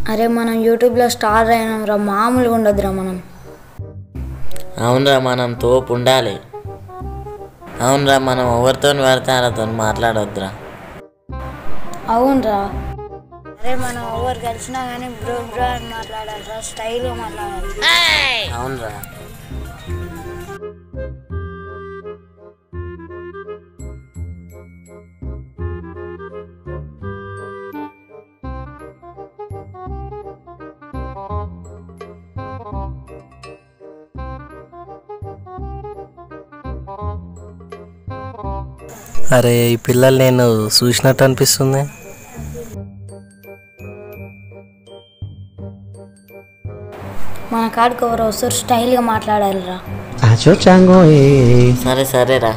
అరే మనం యూట్యూబ్లో స్టార్ అయినాం రా మామూలుగా ఉండదురా మనం అవునరా మనం తోపు ఉండాలి అవునరా మనం ఎవరితో పడితే వాళ్ళతో మాట్లాడొద్దురా అవునరా అరే మనం ఎవరు కలిసినా కానీ బ్రో బ్రో అని మాట్లాడాలి రా స్టైల్గా మాట్లాడాలి అవునరా అరే ఈ పిల్లలు నేను చూసినట్టు అనిపిస్తుంది మన కాడికి ఎవరు వస్తారు స్టైల్గా మాట్లాడాలి రా సరే సరేరా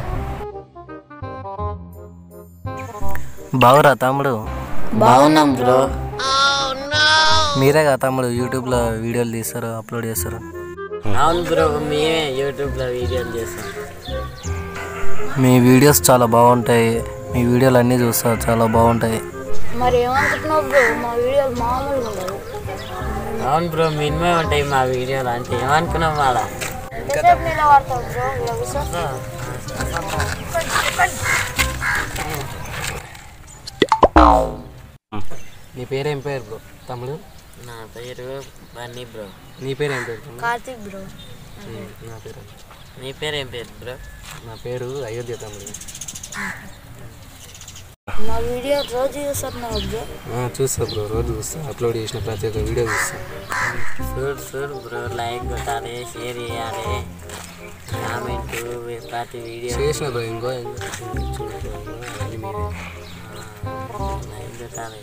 బావురా తమ్ముడు బాగున్నాం బ్రో మీరేగా తమ్ముడు యూట్యూబ్లో వీడియోలు తీస్తారు అప్లోడ్ చేస్తారు అవును బ్రో మేమే యూట్యూబ్లో వీడియోలు చేస్తాం మీ వీడియోస్ చాలా బాగుంటాయి మీ వీడియోలు అన్నీ చూస్తా చాలా బాగుంటాయి మరి ఏమనుకుంటున్నావు బ్రో మా వీడియోలు మామూలుగా ఉండదు అవును బ్రో మినిమం ఉంటాయి మా వీడియోలు అంటే ఏమనుకున్నాం వాళ్ళ ఎంతసేపు నిలబడతావు బ్రో ఇలా కూర్చో. నీ పేరేం పేరు బ్రో తమ్ముడు నా పేరు బన్నీ బ్రో నీ పేరేం పేరు తమ్ముడు? కార్తీక్ బ్రో నా పేరు నీ పేరు ఏం పేరు బ్రో నా పేరు అయోధ్య తమ్ముడు మా వీడియో రోజు చూస్తున్నావు బ్రో ఆ, చూస్తా బ్రో రోజు చూస్తా అప్లోడ్ చేసిన ప్రతి ఒక్క వీడియో చూస్తా చూడు చూడు బ్రో లైక్ కొట్టాలి షేర్ చేయాలి కామెంట్ ప్రతి వీడియో చేసిన బ్రో ఇంకో ఇంకో చూడు బ్రో, ఇంకో అవన్నీ మీరే. లైక్ కొట్టాలి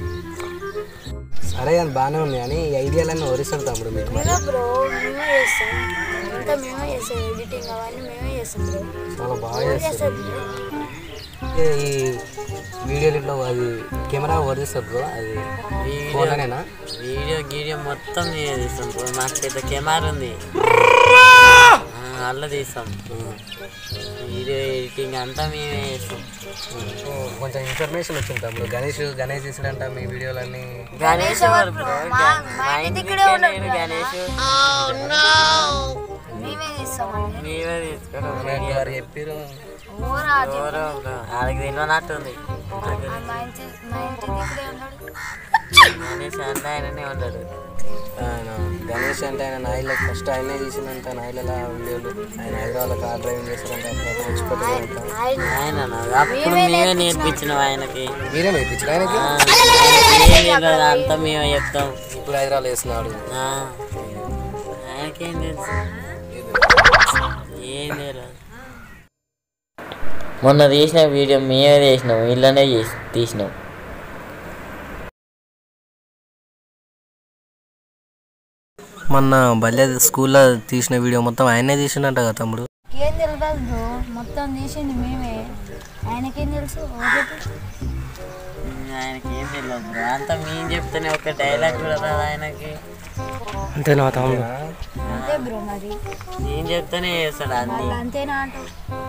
సరే అని బాగానే ఉంది కానీ ఈ ఐడియాలన్నీ వరిస్తారు తమ్ముడు మీకు మరి మేమే బ్రో మేమే చేస్తాం అంతా మేమే చేస్తాం ఎడిటింగ్ అవన్నీ మేమే చేస్తాం బ్రో చాలా బాగా చేస్తారు చేస్తాం బ్రో ఏ, ఈ వీడియోలు ఇట్లా అది కెమెరా వరిస్తారు బ్రో అది ఫోన్లోనేనా వీడియో గీడియో మొత్తం నేనే తీస్తాం బ్రో మాకు పెద్ద కెమెరా ఉంది అల్ల తీస్తాం వీడియో ఎడిటింగ్ అంతా మేమే చేస్తాం కొంచెం ఇన్ఫర్మేషన్ వచ్చింది తమ్ముడు గణేష్ గణేష్ తీసుడంట మీ వీడియోలన్నీ గణేష్ ఎవరు బ్రో మా ఇంటికి లేడు గణేష్ మేమే తీస్తామండి మేమే తీసుకున్నాం నాకు వారు చెప్పారు ఓరా ఎవరో బ్రో ఆడికి తెలియనట్టుంది నాకు మా ఇంటి మా ఇంటి ఇక్కడే ఉన్నాడు గణేష్ అంటే ఆయననే ఉంటాడు ఆయన గణేష్ అంటే ఆయన నాయిల ఫస్ట్ ఆయనే తీసిందంట నాయిల వీడియోలు ఆయన హైదరాబాద్ కార్ డ్రైవింగ్ చేస్తారంట అప్పుడప్పుడు ఎక్స్పర్ట్ అంట ఆయన ఆయన అప్పుడు మేమే నేర్పించినాం ఆయనకి మీరే నేర్పించారు ఆయనకి ఆ, ఆయనకి ఏం తెలియదు అంతా మేమే చెప్తాం ఇప్పుడు హైదరాబాద్ వేస్తున్నాడు ఆ, ఆయనకేం తెలుసు ఏం తెలియదు మొన్న తీసిన వీడియో మేమే తీసినాం ఇళ్ళనే చేసి తీసినాం మొన్న బల్లె స్కూల్లో తీసిన వీడియో మొత్తం ఆయనే తీసిండంట కదా తమ్ముడు ఏం తెలియదు బ్రో మొత్తం తీసింది మేమే ఆయనకేం తెలుసు ఓ చెప్పు. ఆయనకి ఏం తెలియదు బ్రో అంతా మేము చెప్తేనే ఒక డైలాగ్ కూడా రాదు ఆయనకి అంతేనా తమ్ముడు అంతే బ్రో మరి నేను చెప్తేనే చేస్తాడు అన్ని వాళ్ళు అంతేనా అంటావు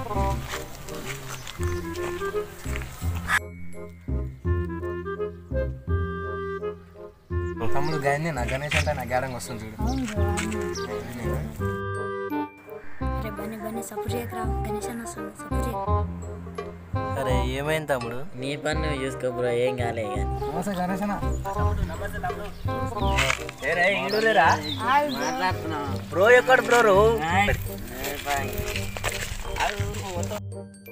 తమ్ముడు గాయనే నా గణేష్ అంటే నా గ్యారంగా వస్తుంది చూడు అవును బ్రో అవును. అరే బన్నీ బన్నీ సపోర్ట్ చేయకరా గణేష్ అన్న వస్తుంది సపోర్ట్ చేయ అరే ఏమైంది తమ్ముడు నీ పని నువ్వు చూసుకో బ్రో ఏం కాలే కానీ నమస్తే గణేష్ అన్న మాట్లాడుతున్నావు బ్రో ఎక్కడ బ్రో ఏ బాయ్.